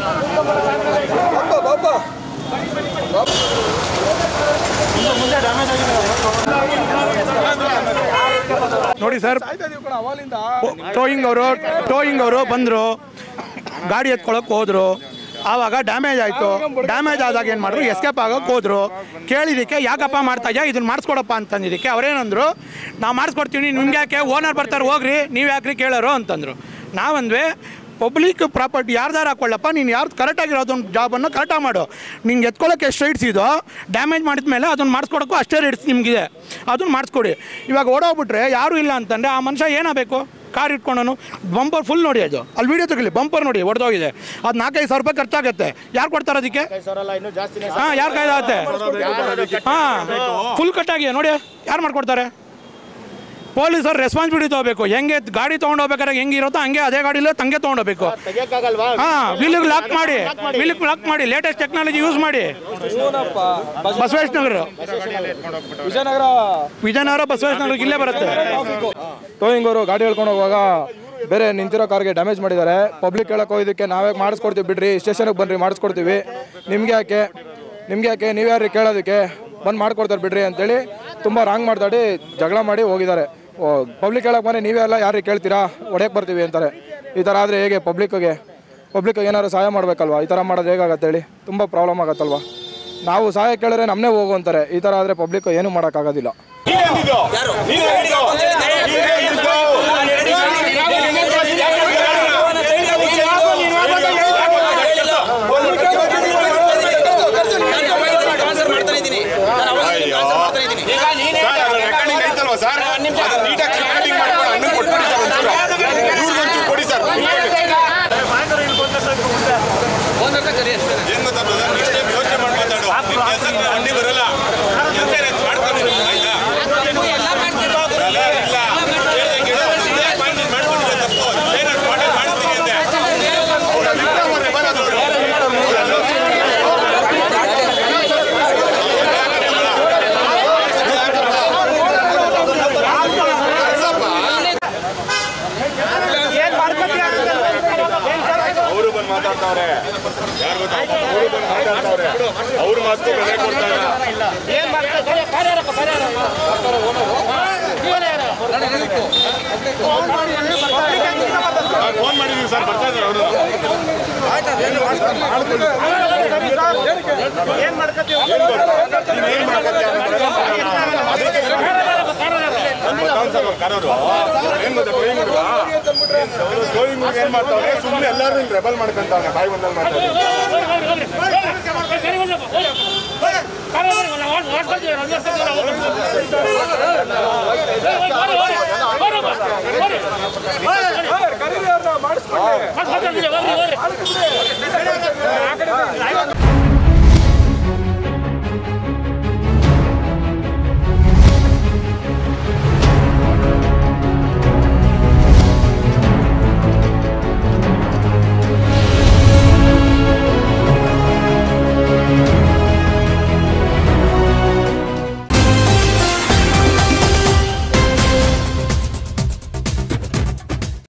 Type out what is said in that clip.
ನೋಡಿ sir towing ಅವರು towing ಅವರು ಬಂದರು ಗಾಡಿ ಎತ್ಕೊಳಕ್ಕೆ ಹೋದ್ರು ಆವಾಗ ಡ್ಯಾಮೇಜ್ ಆಯಿತು ಡ್ಯಾಮೇಜ್ ಆದಾಗ ಏನು ಮಾಡಿದ್ರು ಎಸ್ಕೇಪ್ ಆಗೋಕೆ ಹೋದ್ರು ಕೇಳಿದಕ್ಕೆ ಯಾಕಪ್ಪ ಮಾಡ್ತಾ ಇದೆಯಾ ಇದನ್ನ ಮಾಡಿಸ್ಕೊಡಪ್ಪ ಅಂತಂದಿದ್ದಕ್ಕೆ ಅವರೇನಂದ್ರು ನಾವು ಮಾಡಿಸ್ಕೊಡ್ತೀವಿ ನಿಮ್ಗೆ ಯಾಕೆ ಓನರ್ ಬರ್ತಾರೆ ಹೋಗ್ರಿ ನೀವು ಯಾಕ್ರಿ ಕೇಳೋರು ಅಂತಂದರು ನಾವಂದ್ವಿ ಪಬ್ಲಿಕ್ ಪ್ರಾಪರ್ಟಿ ಯಾರ್ದಾರು ಹಾಕೊಳ್ಳಪ್ಪ ನೀನು ಯಾರ್ದು ಕರೆಕ್ಟಾಗಿರೋದೊಂದು ಜಾಬನ್ನು ಕರೆಕ್ಟಾಗಿ ಮಾಡು ನಿಂಗೆ ಎತ್ಕೊಳ್ಳೋಕೆ ಎಷ್ಟು ರೈಟ್ಸ್ ಇದೋ ಡ್ಯಾಮೇಜ್ ಮಾಡಿದ ಮೇಲೆ ಅದನ್ನು ಮಾಡಿಸ್ಕೊಡೋಕ್ಕೂ ಅಷ್ಟೇ ರೈಟ್ಸ್ ನಿಮಗಿದೆ ಅದನ್ನು ಮಾಡಿಸ್ಕೊಡಿ ಇವಾಗ ಓಡೋಗ್ಬಿಟ್ರೆ ಯಾರೂ ಇಲ್ಲ ಅಂತಂದರೆ ಆ ಮನುಷ್ಯ ಏನಾಗಬೇಕು ಕಾರ್ ಇಟ್ಕೊಂಡನು ಬಂಪರ್ ಫುಲ್ ನೋಡಿ ಅದು ಅಲ್ಲಿ ವೀಡಿಯೋ ತಗೊಳ್ಳಿ ಬಂಪರ್ ನೋಡಿ ಹೊಡೆದೋಗಿದೆ ಅದು ನಾಲ್ಕೈದು ಸಾವಿರ ರೂಪಾಯಿ ಖರ್ಚಾಗತ್ತೆ ಯಾರು ಕೊಡ್ತಾರೆ ಅದಕ್ಕೆ ಹಾಂ ಯಾರು ಕೈದಾಗತ್ತೆ ಹಾಂ ಫುಲ್ ಕಟ್ಟಾಗಿದೆ ನೋಡಿ ಯಾರು ಮಾಡ್ಕೊಡ್ತಾರೆ ಪೊಲೀಸರು ರೆಸ್ಪಾನ್ಸಿಬಿಲಿಟಿ ತಗೋಬೇಕು ಹೆಂಗೆ ಗಾಡಿ ತೊಗೊಂಡು ಹೋಗ್ಬೇಕಾದ್ರೆ ಹೆಂಗೆ ಇರುತ್ತೋ ಹಂಗೆ ಅದೇ ಗಾಡಿಲೇ ತಂಗೆ ತೊಗೊಂಡೋಗ್ಬೇಕು ಹಾಂ ವಿಲಿಗೆ ಲಾಕ್ ಮಾಡಿ ವಿಲಿಗೆ ಲಾಕ್ ಮಾಡಿ ಲೇಟೆಸ್ಟ್ ಟೆಕ್ನಾಲಜಿ ಯೂಸ್ ಮಾಡಿ ಬಸವೇಶ್ ನಗರ ವಿಜಯನಗರ ವಿಜಯನಗರ ಬಸವೇಶ್ ನಗರಕ್ಕೆ ಇಲ್ಲೇ ಬರುತ್ತೆ ಟೋಯಿಂಗ್ ಅವರು ಗಾಡಿ ಹೇಳ್ಕೊಂಡು ಹೋಗುವಾಗ ಬೇರೆ ನಿಂತಿರೋ ಕಾರ್ಗೆ ಡ್ಯಾಮೇಜ್ ಮಾಡಿದ್ದಾರೆ ಪಬ್ಲಿಕ್ ಹೇಳಕ್ಕೆ ಹೋಗಿದ್ದಕ್ಕೆ ನಾವೇ ಮಾಡಿಸ್ಕೊಡ್ತೀವಿ ಬಿಡ್ರಿ ಸ್ಟೇಷನ್ಗೆ ಬನ್ರಿ ಮಾಡಿಸ್ಕೊಡ್ತೀವಿ ನಿಮ್ಗೆ ಯಾಕೆ ನಿಮ್ಗೆ ಯಾಕೆ ನೀವು ಯಾರು ಕೇಳೋದಕ್ಕೆ ಬಂದು ಮಾಡ್ಕೊಡ್ತಾರೆ ಬಿಡ್ರಿ ಅಂತೇಳಿ ತುಂಬ ರಾಂಗ್ ಮಾತಾಡಿ ಜಗಳ ಮಾಡಿ ಹೋಗಿದ್ದಾರೆ ಪಬ್ಲಿಕ್ ಹೇಳಕ್ಕೆ ಬನ್ನಿ ನೀವೇ ಎಲ್ಲ ಯಾರಿಗೆ ಕೇಳ್ತೀರಾ ಹೊಡೆಯಕ್ಕೆ ಬರ್ತೀವಿ ಅಂತಾರೆ ಈ ಥರ ಆದರೆ ಹೇಗೆ ಪಬ್ಲಿಕ್ಗೆ ಪಬ್ಲಿಕ್ಗೆ ಏನಾದ್ರು ಸಹಾಯ ಮಾಡಬೇಕಲ್ವಾ ಈ ಥರ ಮಾಡೋದು ಹೇಗಾಗತ್ತೆ ಹೇಳಿ ತುಂಬ ಪ್ರಾಬ್ಲಮ್ ಆಗತ್ತಲ್ವಾ ನಾವು ಸಹಾಯ ಕೇಳಿದ್ರೆ ನಮ್ಮನ್ನೇ ಹೋಗು ಅಂತಾರೆ ಈ ಥರ ಆದರೆ ಪಬ್ಲಿಕ್ ಏನೂ ಮಾಡೋಕ್ಕಾಗೋದಿಲ್ಲ ರೆಕಾರ್ಡಿಂಗ್ ಐತಲ್ವಾ ಸರ್ ನೀಟಾಗಿ ರೆಕಾರ್ಡಿಂಗ್ ಮಾಡ್ಕೊಂಡು ಅಣ್ಣನ್ ಕೊಟ್ಬಿಡಿ ಸರ್ ಒಂಚೂರು ಇವ್ರಿಗೊಂಚೂರು ಕೊಡಿ ಸರ್ ಏನ್ ಗೊತ್ತಾ brother? next time ಯೋಚ್ನೆ ಮಾಡಿ ಮಾತಾಡು ನಿನ್ ಕೆಲ್ಸಕ್ಕೆ ಅಡ್ಡಿ ಬರಲ್ಲ ಕೆಲ್ಸ ಏನಾಯ್ತು ಮಾಡ್ಕೊಂಡು ಆಯ್ತಾ ಇಲ್ಲ, ಇಲ್ಲ. ಹೇಳ್ದಂಗೆ ಹೇಳು. ಒಂದೇ point ನೀನ್ ಮಾಡ್ಕೊಂಡಿದ್ದೆ ತಪ್ಪು ಏನಾದ್ರು ಮಾಡಿ ಮಾಡಿಸ್ತೀನಿ ಅಂದೆ ಅವ್ರು ಅಲ್ಲಿ ಇರ್ತಾರೆ, ಬರೋದು ಅವ್ರು. ಅವರು ಬಂದು ಮಾತಾಡ್ತಾವ್ರೆ ಯಾರು ಗೊತ್ತಾ ಅವರು ಬಂದು ಮಾತಾಡ್ತಾವ್ರೆ ಅವ್ರ ಮಾತು ಬೆಲೆ ಕೊಡ್ತಾ ಇಲ್ಲ ಫೋನ್ ಮಾಡಿದೀವಿ ಸರ್ ಬರ್ತಾ ಇದ್ದಾರೆ ಅವರು ಏನ್ ಮಾಡ್ಕತ್ತೀವಿ ಏನ್ ಮಾಡ್ಕತ್ತೀವಿ ಅದಕ್ಕೆ ಕಾರವರು ಏನ್ ಗೊತ್ತಾ ಟೋಯಿಂಗ್ ಹುಡುಗ ಟೋಯಿಂಗ್ ಹುಡುಗ ಏನ್ ಮಾಡ್ತಾವ್ರೆ ಸುಮ್ಮನೆ ಎಲ್ಲರೂ ರೆಬಲ್ ಮಾಡ್ಕೊಂತಾವ್ನೆ ಬಾಯಿ ಬಂದಲ್ಲಿ ಮಾತಾಡಿ